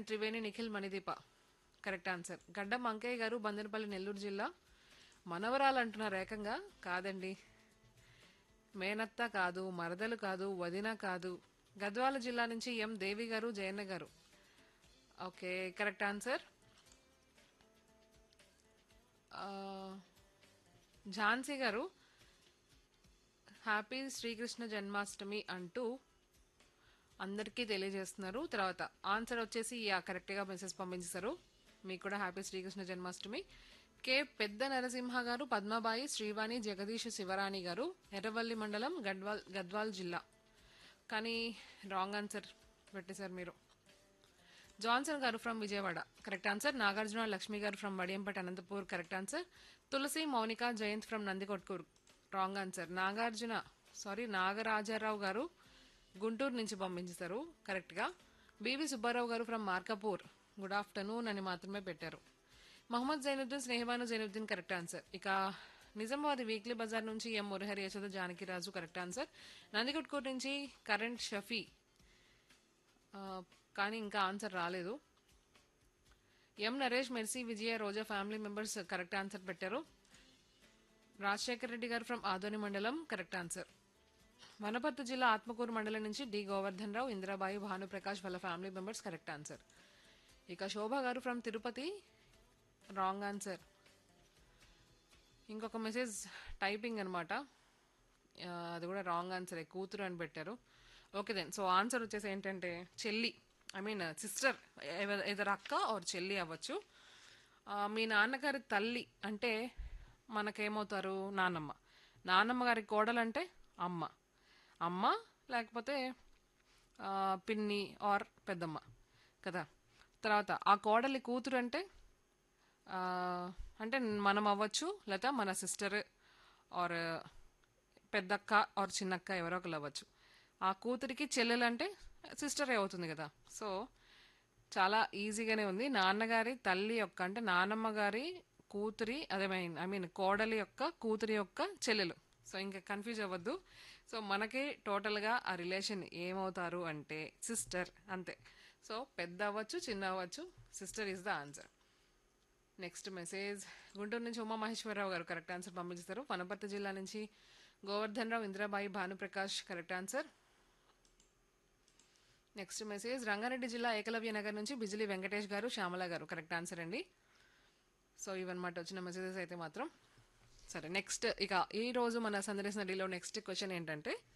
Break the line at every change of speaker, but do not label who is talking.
and Triveni Nikhil Manideepa correct answer Gaddam Ankaiah గారు బందనపల్లి నెల్లూరు జిల్లా మనవరాలు అంటున్నారు ఏకంగా కాదండి మేనత్త కాదు మరదలు కాదు వదిన కాదు గద్వాల జిల్లా నుంచి ఎం దేవి గారు జయన్న గారు ఓకే కరెక్ట్ ఆన్సర్ ఆ, ఝాన్సీ గారు హ్యాపీ శ్రీకృష్ణ జన్మాష్టమి అంటూ అందరికీ తెలియజేస్తున్నారు తర్వాత ఆన్సర్ వచ్చేసి యా కరెక్ట్గా మెసేజ్ పంపించేశారు మీకు కూడా హ్యాపీ శ్రీకృష్ణ జన్మాష్టమి కే పెద్ద నరసింహ గారు పద్మబాయి శ్రీవాణి జగదీష్ శివరాణి గారు ఎర్రవల్లి మండలం గడ్వాల్ గద్వాల్ జిల్లా కానీ రాంగ్ ఆన్సర్ పెట్టేశారు మీరు జాన్సన్ గారు from Vijayawada correct answer Nagarjuna Lakshmi గారు from Vadiyampet Anantapur correct answer Tulasi Mounika Jayanth from Nandikotkur wrong answer Nagarjuna sorry Nagarajarao గారు గుంటూరు నుంచి పంపించారు కరెక్ట్గా బీవీ సుబ్బారావు గారు ఫ్రమ్ మార్కాపూర్ గుడ్ ఆఫ్టర్నూన్ అని మాత్రమే పెట్టారు మహమ్మద్ జైనుద్దీన్ స్నేహబాను జైనుద్దీన్ కరెక్ట్ ఆన్సర్ ఇక నిజామాబాద్ వీక్లీ బజార్ నుంచి M Murahari Yashoda Janakiraju correct answer Nandikotkur నుంచి కరెంట్ షఫీ ఆ, కానీ ఇంకా ఆన్సర్ రాలేదు M Naresh Mercy Vijaya Roja family members correct answer పెట్టారు రాజశేఖర్ రెడ్డి గారు ఫ్రమ్ ఆదోని మండలం కరెక్ట్ ఆన్సర్ వనపర్తి జిల్లా ఆత్మకూరు మండలం నుంచి డి గోవర్ధన్ రావు ఇందిరాబాయి భానుప్రకాష్ వాళ్ళ ఫ్యామిలీ మెంబర్స్ కరెక్ట్ ఆన్సర్ ఇక శోభ గారు ఫ్రమ్ తిరుపతి రాంగ్ ఆన్సర్ ఇంకొక మెసేజ్ టైపింగ్ అనమాట అది కూడా రాంగ్ ఆన్సర్ కూతురు అని పెట్టారు ఓకే దెన్ సో ఆన్సర్ వచ్చేసి ఏంటంటే చెల్లి ఐ మీన్ సిస్టర్ ఏదర్ అక్క ఆర్ చెల్లి అవ్వచ్చు ఆ, మీ నాన్నగారి తల్లి అంటే మనకేమవుతారు నాన్నమ్మ నాన్నమ్మ గారి కోడలు అంటే అమ్మ అమ్మ లేకపోతే ఆ, పిన్ని ఆర్ పెద్దమ్మ కదా తర్వాత ఆ కోడలి కూతురు అంటే ఆ, అంటే మనం అవ్వచ్చు లేదా మన సిస్టర్ ఆర్ పెద్దక్క ఆర్ చిన్నక్క ఎవరో ఒకరు అవ్వచ్చు ఆ కూతురికి చెల్లెలు అంటే సిస్టరే అవుతుంది కదా సో చాలా ఈజీగానే ఉంది నాన్నగారి తల్లి యొక్క అంటే నాన్నమ్మ గారి కూతురి అదే మీన్ ఐ మీన్ కోడలి యొక్క కూతురి యొక్క చెల్లెలు సో ఇంకా కన్ఫ్యూజ్ అవ్వద్దు సో మనకి టోటల్గా ఆ రిలేషన్ ఏమవుతారు అంటే సిస్టర్ అంతే సో పెద్ద అవ్వచ్చు చిన్న అవ్వచ్చు sister is the answer next message Guntur నుంచి ఉమా మహేశ్వరరావు గారు కరెక్ట్ ఆన్సర్ పంపించారు వనపర్తి జిల్లా నుంచి Govardhan Rao Indirabai Bhanuprakash correct answer next message Rangareddy జిల్లా ఏకలవ్య నగర్ నుంచి బిజిలీ వెంకటేష్ గారు శ్యామల గారు కరెక్ట్ ఆన్సర్ అండి సో ఇవన్నమాట వచ్చిన మెసేజెస్ అయితే మాత్రం సరే నెక్స్ట్ ఇక ఈ రోజు మన సందర్శన డీలో నెక్స్ట్ క్వశ్చన్ ఏంటంటే